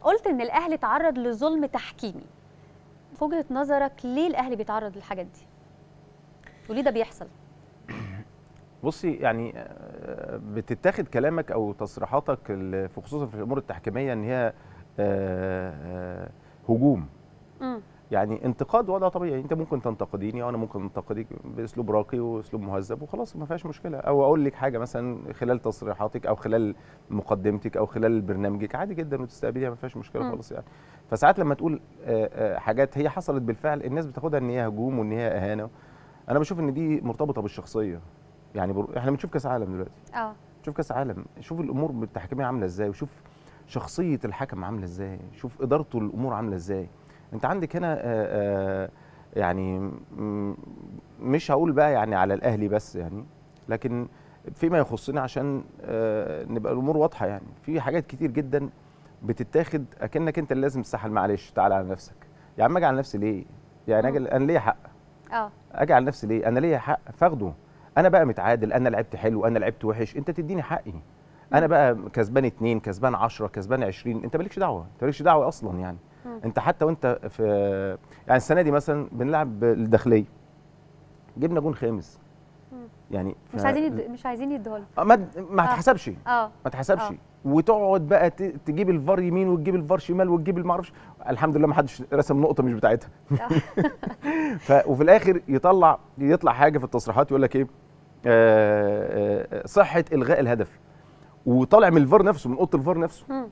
قلت ان الاهلي تعرض لظلم تحكيمي في وجهه نظرك ليه الاهلي بيتعرض للحاجات دي وليه ده بيحصل بصي يعني آه، بتتاخد كلامك او تصريحاتك ال- في خصوصا في الامور التحكيميه ان هي آه، آه، هجوم امم يعني انتقاد وضع طبيعي انت ممكن تنتقديني وانا ممكن انتقدك باسلوب راقي واسلوب مهذب وخلاص ما فيهاش مشكله او اقول لك حاجه مثلا خلال تصريحاتك او خلال مقدمتك او خلال برنامجك عادي جدا وتستقبليها ما فيهاش مشكله مم. خالص يعني فساعات لما تقول آه، آه، حاجات هي حصلت بالفعل الناس بتاخدها ان هي هجوم وان هي اهانه انا بشوف ان دي مرتبطه بالشخصيه يعني بر... احنا بنشوف كاس عالم دلوقتي اه شوف كاس عالم شوف الامور التحكيميه عامله ازاي وشوف شخصيه الحكم عامله ازاي شوف ادارته الامور عامله ازاي انت عندك هنا آه، آه، يعني م- مش هقول بقى يعني على الاهلي بس يعني لكن فيما يخصنا عشان آه، نبقى الامور واضحه يعني في حاجات كتير جدا بتتاخد اكنك انت اللي لازم تستحمل معلش تعالى على نفسك يا عم اجي على نفسي ليه يعني أجي انا ليا حق اه اجي على نفسي ليه انا ليا حق فاخده انا بقى متعادل انا لعبت حلو انا لعبت وحش انت تديني حقي انا بقى كسبان اتنين كسبان 10 كسبان 20 انت مالكش دعوه انت مالكش دعوه اصلا يعني مم. انت حتى وانت في يعني السنه دي مثلا بنلعب الداخليه جبنا جون خامس مم. يعني مش ف- عايزين يد... مش عايزين يدوها لهم آه، ما ما آه. هتحسبش اه ما تحسبش آه. وتقعد بقى ت- تجيب الفار يمين وتجيب الفار شمال وتجيب المعرفش الحمد لله ما حدش رسم نقطه مش بتاعتها ف... وفي الاخر يطلع يطلع حاجه في التصريحات يقول لك ايه آه، آه، صحه الغاء الهدف وطالع من الفار نفسه من اوضه الفار نفسه مم.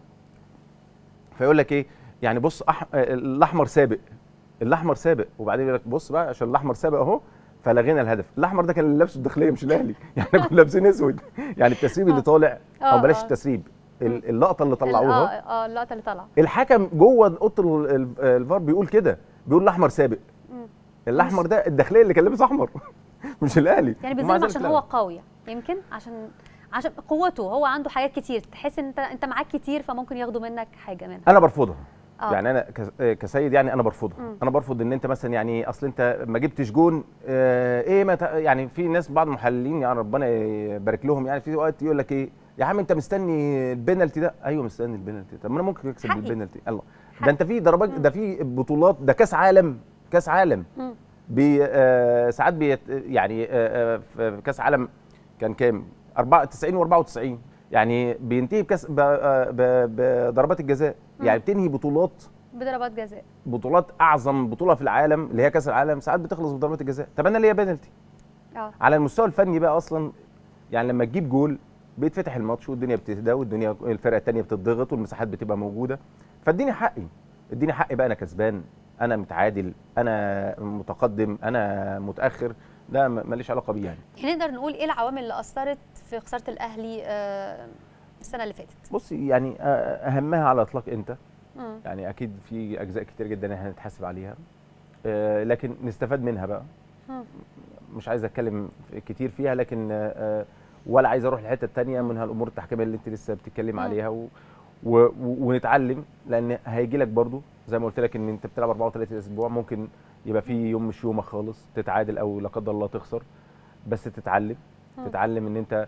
فيقول لك ايه يعني بص أح... آه، الاحمر سابق الاحمر سابق وبعدين يقول لك بص بقى عشان الاحمر سابق اهو فلغينا الهدف الاحمر ده كان اللي لابسه الداخليه مش الاهلي يعني احنا كنا لابسين اسود يعني التسريب اللي طالع او آه، بلاش آه. التسريب ال- اللقطه اللي طلعوها اه اه اللقطه اللي طالعه الحكم جوه اوضه ال- ال- الفار بيقول كده بيقول الاحمر سابق مم. الاحمر ده الداخليه اللي كان لابس احمر مش الاهلي يعني ومع بيظلم ذلك عشان لا. هو قوي يمكن عشان عشان قوته هو عنده حاجات كتير تحس ان انت انت معاك كتير فممكن ياخدوا منك حاجه منها انا برفضها اه يعني انا كس- آه، كسيد يعني انا برفضها مم. انا برفض ان انت مثلا يعني اصل انت ما جبتش جون آه، ايه ما ت- يعني في ناس بعض المحللين يعني ربنا يبارك لهم يعني في وقت يقول لك ايه يا عم انت مستني البنالتي ده ايوه مستني البنالتي طب ما انا ممكن اكسب حقي. بالبنالتي الله حقي. ده انت في ضربات ده في بطولات ده كاس عالم كاس عالم مم. بي آه ساعات بيت يعني آه آه في كاس عالم كان كام 4 90 و94 يعني بينتهي بكاس ب- آه، ب- بضربات الجزاء يعني بتنهي بطولات بضربات جزاء بطولات اعظم بطوله في العالم اللي هي كاس العالم ساعات بتخلص بضربات الجزاء طب انا ليا بنالتي اه على المستوى الفني بقى اصلا يعني لما تجيب جول بيتفتح الماتش والدنيا بتهدى والدنيا الفرقه الثانيه بتضغط والمساحات بتبقى موجوده فاديني حقي اديني حقي بقى انا كسبان انا متعادل انا متقدم انا متاخر ده م- ماليش علاقه بيه يعني يعني نقدر نقول ايه العوامل اللي اثرت في خساره الاهلي آه، السنه اللي فاتت بصي يعني آه، اهمها على اطلاق انت مم. يعني اكيد في اجزاء كتير جدا احنا هنتحاسب عليها آه، لكن نستفاد منها بقى مم. مش عايز اتكلم كتير فيها لكن آه، ولا عايز اروح الحته الثانيه منها الامور التحكيميه اللي انت لسه بتتكلم مم. عليها و و و ونتعلم لان هيجي لك برضو زي ما قلت لك ان انت بتلعب 34 اسبوع ممكن يبقى في يوم مش يومك خالص تتعادل او لا قدر الله تخسر بس تتعلم مم. تتعلم ان انت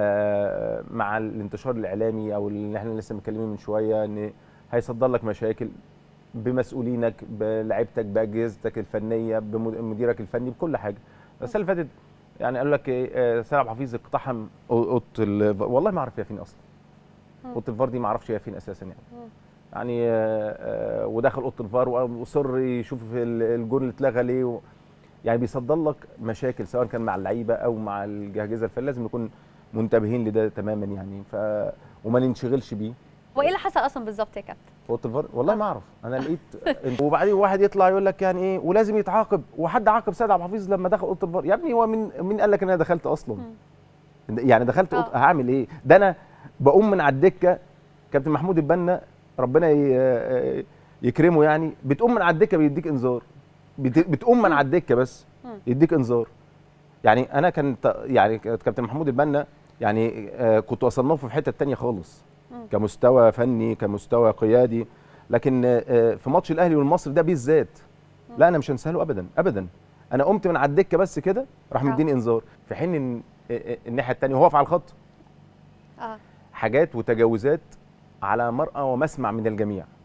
آه، مع الانتشار الاعلامي او اللي احنا لسه متكلمين من شويه ان هيصدر لك مشاكل بمسؤولينك بلعيبتك باجهزتك الفنيه بمديرك الفني بكل حاجه السنه اللي فاتت يعني قالوا لك ايه آه، سيد عبد الحفيظ اقتحم اوضه ال- والله ما اعرف هي فين اصلا مم. اوضه الفار دي ما اعرفش هي فين اساسا يعني مم. يعني آه، آه، ودخل اوضه الفار واصر يشوف ال- الجول اللي اتلغى ليه و... يعني بيصدر لك مشاكل سواء كان مع اللعيبه او مع الجهاز الفني لازم نكون منتبهين لده تماما يعني ف وما ننشغلش بيه هو ايه اللي حصل اصلا بالظبط يا كابتن في اوضه الفار والله ما اعرف انا لقيت وبعدين واحد يطلع يقول لك يعني ايه ولازم يتعاقب وحد عاقب سيد عبد الحفيظ لما دخل اوضه الفار يا ابني هو مين مين قال لك ان انا دخلت اصلا مم. يعني دخلت آه. أوضة هعمل ايه ده انا بقوم من على الدكه كابتن محمود البنا ربنا ي- يكرمه يعني بتقوم من على الدكه بيديك انذار بت- بتقوم من على الدكه بس مم. يديك انذار يعني انا كان ت- يعني كابتن محمود البنا يعني آه، كنت اصنفه في حته تانية خالص مم. كمستوى فني كمستوى قيادي لكن آه، في ماتش الاهلي والمصري ده بالذات لا انا مش هنساله ابدا ابدا انا قمت من على الدكه بس كده راح آه. مديني انذار في حين ان آه، آه، الناحيه الثانيه وهو على الخط اه حاجات وتجاوزات على مرأى ومسمع من الجميع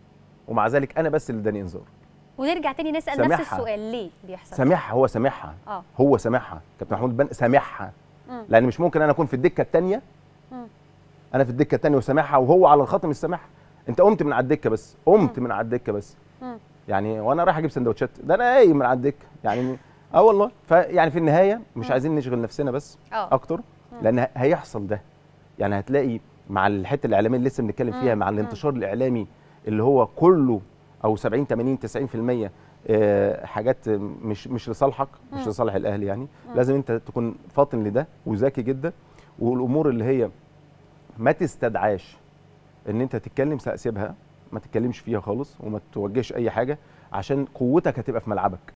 ومع ذلك انا بس اللي اداني انذار ونرجع تاني نسال نفس سامحها. السؤال ليه بيحصل سامحها هو سامحها اه هو سامحها كابتن محمود البنا سامحها مم. لان مش ممكن انا اكون في الدكه الثانيه مم. انا في الدكه الثانيه وسامحها وهو على الخط مش سامحها انت قمت من على الدكه بس قمت من على الدكه بس مم. يعني وانا رايح اجيب سندوتشات ده انا قايم من على الدكه يعني اه والله فيعني في النهايه مش مم. عايزين نشغل نفسنا بس اه اكتر لان هيحصل ده يعني هتلاقي مع الحته الاعلاميه اللي لسه بنتكلم فيها مم. مع مم. الانتشار الاعلامي اللي هو كله او 70 80 90% آه، حاجات مش مش لصالحك مش مم. لصالح الاهلي يعني مم. لازم انت تكون فاطن لده وذكي جدا والامور اللي هي ما تستدعاش ان انت تتكلم سيبها ما تتكلمش فيها خالص وما توجهش اي حاجه عشان قوتك هتبقى في ملعبك